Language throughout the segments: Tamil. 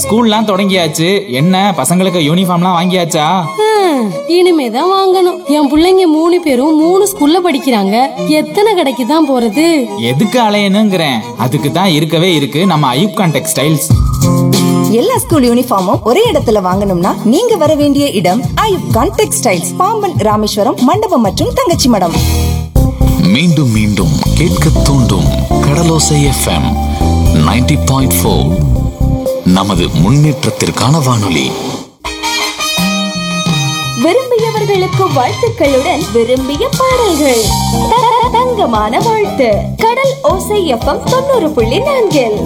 ஸ்கூல்லாம் தொடங்கியாச்சு என்ன பசங்களுக்கு யூனிஃபார்ம்லாம் வாங்கியாச்சா ஹம், இனிமேதான் வாங்கணும் என் புள்ளைங்க மூணு பேரும் மூணு ஸ்கூல்ல படிக்கிறாங்க எத்தனை கடைக்கு தான் போறது எதுக்கு அலையணுங்கிறேன் அதுக்கு தான் இருக்கவே இருக்கு நம்ம ஐயூப்கான் டெக்ஸ்டைல்ஸ் எல்லா ஸ்கூல் யூனிஃபார்மும் ஒரே இடத்துல வாங்கணும்னா நீங்க வர வேண்டிய இடம் ஐயூப் கான் டெக்ஸ்டைல்ஸ் பாம்பன் ராமேஸ்வரம் மண்டபம் மற்றும் தங்கச்சி மடம் மீண்டும் மீண்டும் கேட்க தூண்டும் கடலோசை எஃப்எம் 90.4 பாயிண்ட் நமது முன்னேற்றத்திற்கான வானொலி விரும்பியவர்களுக்கு வாழ்த்துக்களுடன் விரும்பிய பாடல்கள் த- தங்கமான வாழ்த்து கடல் ஓசை எஃப்எம் தொண்ணூறு புள்ளி நான்கில்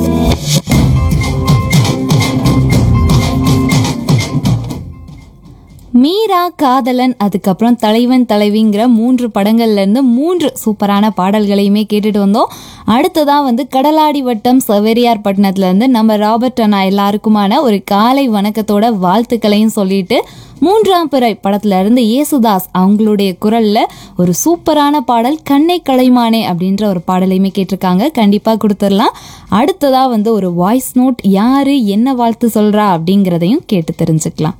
மீரா காதலன் அதுக்கப்புறம் தலைவன் தலைவிங்கிற மூன்று படங்கள்ல இருந்து மூன்று சூப்பரான பாடல்களையுமே கேட்டுட்டு வந்தோம் அடுத்ததா வந்து கடலாடி வட்டம் சவேரியார் பட்டணத்துல இருந்து நம்ம ராபர்ட் அண்ணா எல்லாருக்குமான ஒரு காலை வணக்கத்தோட வாழ்த்துக்களையும் சொல்லிட்டு மூன்றாம் பிறை படத்துல இருந்து இயேசுதாஸ் அவங்களுடைய குரல்ல ஒரு சூப்பரான பாடல் கண்ணை கலைமானே அப்படின்ற ஒரு பாடலையுமே கேட்டிருக்காங்க கண்டிப்பா கொடுத்துடலாம் அடுத்ததா வந்து ஒரு வாய்ஸ் நோட் யாரு என்ன வாழ்த்து சொல்றா அப்படிங்கிறதையும் கேட்டு தெரிஞ்சுக்கலாம்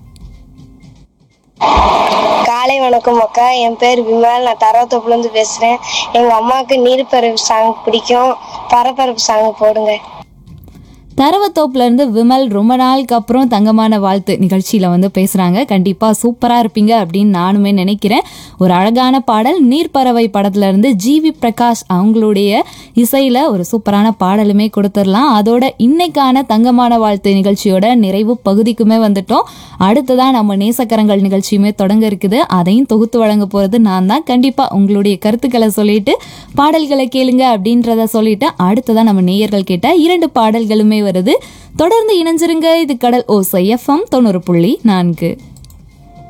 காலை வணக்கம் அக்கா என் பேர் விமல் நான் தரவத்தோப்புலேருந்து பேசுகிறேன் எங்கள் அம்மாவுக்கு நீர்ப்பறவை சாங் பிடிக்கும் பரபரப்பு சாங் போடுங்க தரவத்தோப்புல இருந்து விமல் ரொம்ப நாளுக்கு அப்புறம் தங்கமான வாழ்த்து நிகழ்ச்சியில வந்து பேசுறாங்க கண்டிப்பா சூப்பரா இருப்பீங்க அப்படின்னு நானுமே நினைக்கிறேன் ஒரு அழகான பாடல் நீர்ப்பறவை படத்துல இருந்து ஜிவி பிரகாஷ் அவங்களுடைய இசையில ஒரு சூப்பரான பாடலுமே கொடுத்துடலாம் அதோட இன்னைக்கான தங்கமான வாழ்த்து நிகழ்ச்சியோட நிறைவு பகுதிக்குமே வந்துட்டோம் அடுத்ததா நம்ம நேசக்கரங்கள் நிகழ்ச்சியுமே தொடங்க இருக்குது அதையும் தொகுத்து வழங்க போறது நான் தான் கண்டிப்பா உங்களுடைய கருத்துக்களை சொல்லிட்டு பாடல்களை கேளுங்க அப்படின்றத சொல்லிட்டு அடுத்ததா நம்ம நேயர்கள் கேட்ட இரண்டு பாடல்களுமே வருது தொடர்ந்து இணைஞ்சிருங்க இது கடல் ஓசை எஃப்எம் தொண்ணூறு புள்ளி நான்கு